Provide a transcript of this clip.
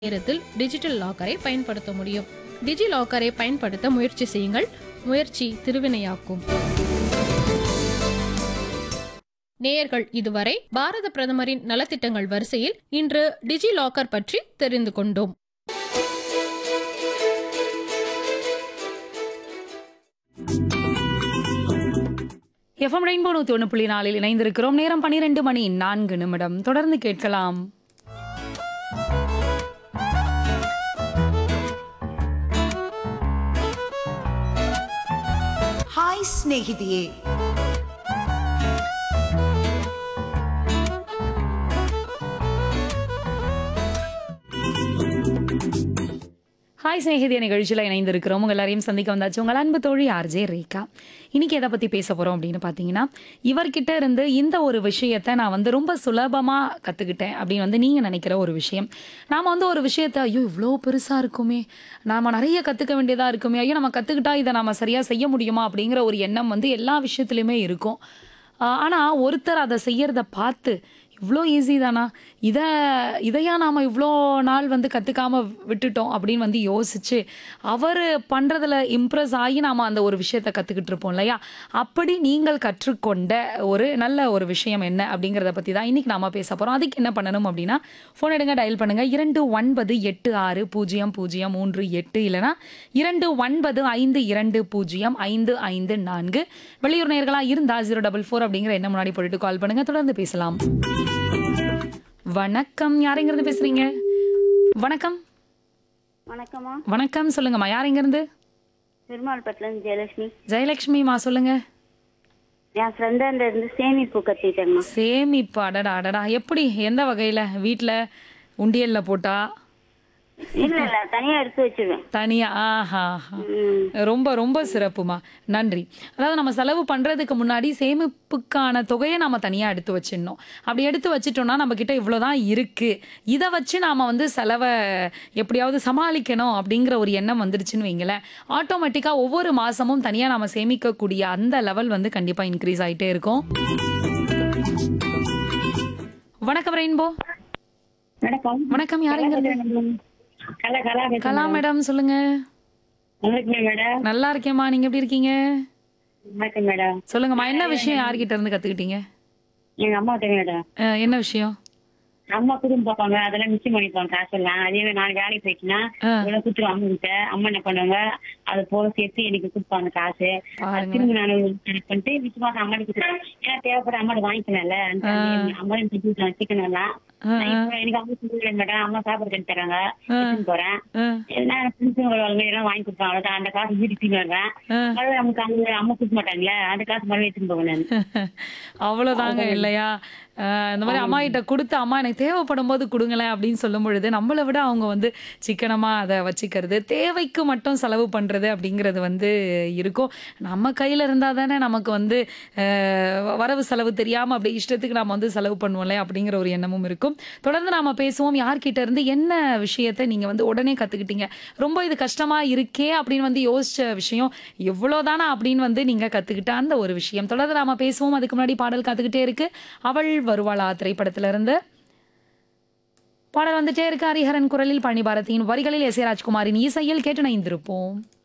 நேரத்தில் டிஜிட்டல் லாக்கரை பயன்படுத்த முடியும் டிஜி லாக்கரை பயன்படுத்த முயற்சி செய்யுங்கள் முயற்சி திருவினையாக்கும் நேயர்கள் இதுவரை பாரத பிரதமரின் நலத்திட்டங்கள் வரிசையில் இன்று டிஜி லாக்கர் பற்றி தெரிந்து கொண்டோம் எஃப்எம் ரெயின்போ நூற்றி ஒன்று புள்ளி நாலில் இணைந்திருக்கிறோம் நேரம் பன்னிரெண்டு மணி நான்கு நிமிடம் தொடர்ந்து கேட்கலாம் ಹಾಯ್ ಸ್ನೇಹಿತೆಯೇ ஹாய் சிநேகிதிய நிகழ்ச்சியில் இணைந்திருக்கிறோம் உங்கள் எல்லாரையும் சந்திக்க வந்தாச்சு உங்கள் அன்பு தோழி ஆர்ஜே ரேகா இன்னைக்கு எதை பற்றி பேச போகிறோம் அப்படின்னு பார்த்தீங்கன்னா இவர்கிட்ட இருந்து இந்த ஒரு விஷயத்தை நான் வந்து ரொம்ப சுலபமாக கற்றுக்கிட்டேன் அப்படின்னு வந்து நீங்கள் நினைக்கிற ஒரு விஷயம் நாம் வந்து ஒரு விஷயத்தை ஐயோ இவ்வளோ பெருசாக இருக்குமே நாம் நிறைய கற்றுக்க வேண்டியதாக இருக்குமே ஐயோ நம்ம கற்றுக்கிட்டா இதை நம்ம சரியாக செய்ய முடியுமா அப்படிங்கிற ஒரு எண்ணம் வந்து எல்லா விஷயத்துலையுமே இருக்கும் ஆனால் ஒருத்தர் அதை செய்யறத பார்த்து இவ்வளோ ஈஸி தானா இதை இதையா நாம் இவ்வளோ நாள் வந்து கற்றுக்காம விட்டுட்டோம் அப்படின்னு வந்து யோசிச்சு அவர் பண்ணுறதுல இம்ப்ரெஸ் ஆகி நாம் அந்த ஒரு விஷயத்தை கற்றுக்கிட்டு இருப்போம் இல்லையா அப்படி நீங்கள் கற்றுக்கொண்ட ஒரு நல்ல ஒரு விஷயம் என்ன அப்படிங்கிறத பற்றி தான் இன்றைக்கி நாம் பேச போகிறோம் அதுக்கு என்ன பண்ணணும் அப்படின்னா ஃபோன் எடுங்க டயல் பண்ணுங்கள் இரண்டு ஒன்பது எட்டு ஆறு பூஜ்ஜியம் பூஜ்ஜியம் மூன்று எட்டு இல்லைனா இரண்டு ஒன்பது ஐந்து இரண்டு பூஜ்ஜியம் ஐந்து ஐந்து நான்கு வெளியூர் நேர்களாக இருந்தால் ஜீரோ டபுள் ஃபோர் அப்படிங்கிற என்ன முன்னாடி போட்டுட்டு கால் பண்ணுங்கள் தொடர்ந்து பேசலாம் வணக்கம் யாரெங்கிருந்து பேசுறீங்க வணக்கம் வணக்கம்மா வணக்கம் சொல்லுங்கம்மா யாரெங்கிருந்து பெருமாள்பட்டிலேருந்து ஜெயலட்சுமி ஜெயலட்சுமிமா சொல்லுங்க என் ஃப்ரெண்டாண்ட இருந்து சேமிப்பு கட்டிட்டேங்கம்மா சேமிப்பு அடடா அடடா எப்படி எந்த வகையில வீட்ல உண்டியல்ல போட்டா இல்ல இல்ல தனியா எடுத்து வச்சிருவேன் தனியா ஆஹா ஆஹா. ம். ரொம்ப ரொம்ப சிறப்புமா நன்றி அதாவது நம்ம செலவு பண்றதுக்கு முன்னாடி சேமிப்புக்கான தொகையை நாம தனியா எடுத்து வச்சிடணும் அப்படி எடுத்து வச்சிட்டோம்னா நம்ம கிட்ட இவ்வளவுதான் இருக்கு இதை வச்சு நாம வந்து செலவை எப்படியாவது சமாளிக்கணும் அப்படிங்கிற ஒரு எண்ணம் வந்துடுச்சுன்னு வைங்களேன் ஆட்டோமேட்டிக்கா ஒவ்வொரு மாசமும் தனியா நாம சேமிக்கக்கூடிய அந்த லெவல் வந்து கண்டிப்பா இன்க்ரீஸ் ஆயிட்டே இருக்கும் வணக்கம் ரெயின்போ வணக்கம் வணக்கம் யாருங்க கலா கலா கலா மேடம் சொல்லுங்க வணக்கம் மேடம் நல்லா இருக்கேம்மா நீங்க எப்படி இருக்கீங்க வணக்கம் மேடம் சொல்லுங்கம்மா என்ன விஷயம் யார்கிட்ட இருந்து கத்துக்கிட்டீங்க எங்க அம்மா கிட்ட மேடம் அஹ், என்ன விஷயம் அம்மா குடும்பம் பார்ப்பாங்க அதெல்லாம் மிச்சம் பண்ணிப்பாங்க காசு எல்லாம் அதே மாதிரி நான் வேலைக்கு போயிட்டுனா ஆ. இவ்வளவு குத்துருவோம் அம்மா கிட்ட அம்மா என்ன பண்ணுவாங்க அது போக சேர்த்து எனக்கு கொடுப்பாங்க காசு அது பாருங்க. திரும்பி நான் கணக்கு பண்ணிட்டு மிச்சமா அம்மா கொடுத்துருவேன் ஏன்னா தேவைப்பட அம்மா வாங்கிக்கலாம்ல அம்மா வச்சுக்கலாம் சிக்கன் எல்லாம் ஆ, நான் இப்ப எனக்கு அம்மா சொல்லல மேடம் அம்மா சாப்பாடு கட்டி தராங்க ஆ. எடுத்துன்னு போறேன் அஹ், நான் ஃப்ரெண்ட்ஸுங்க வருவாங்க எல்லாம் வாங்கி கொடுப்பாங்க அவ்வளவுதான் அந்த காசு வீட்டுக்கு வருவேன் அஹ். மறுபடியும் நமக்கு அங்க அம்மா கொடுக்க மாட்டாங்களே அந்த காசு மறுபடியும் எடுத்துன்னு போவேன் நான் அவ்வளவுதாங்க இல்லையா அஹ், இந்த மாதிரி அம்மா கிட்ட கொடுத்து அம்மா எனக்கு தேவைப்படும் போது கொடுங்களேன் அப்படின்னு சொல்லும் பொழுது நம்மளை விட அவங்க வந்து சிக்கனமா அதை வச்சுக்கிறது தேவைக்கு மட்டும் செலவு பண்றது அப்படிங்கிறது வந்து இருக்கும் நம்ம கையில இருந்தா தானே நமக்கு வந்து அஹ், வரவு செலவு தெரியாம அப்படி இஷ்டத்துக்கு நம்ம வந்து செலவு பண்ணுவோம்ல அப்படிங்கிற ஒரு எண்ணமும் இருக்கும் தொடர்ந்து நாம பேசுவோம் யார்கிட்ட இருந்து என்ன விஷயத்தை நீங்க வந்து உடனே கத்துக்கிட்டீங்க ரொம்ப இது கஷ்டமா இருக்கே அப்படின்னு வந்து யோசிச்ச விஷயம் எவ்வளவுதானா அப்படின்னு வந்து நீங்க கத்துக்கிட்ட அந்த ஒரு விஷயம் தொடர்ந்து நாம பேசுவோம் அதுக்கு முன்னாடி பாடல் காத்துக்கிட்டே இருக்கு அவள் வருவாளா திரைப்படத்துல இருந்து பாடல் வந்துட்டே இருக்கு ஹரிஹரன் குரலில் பழனி பாரதியின் வரிகளில் எஸ் ஏ ராஜ்குமாரின் இசையில் கேட்டு நைந்திருப்போம்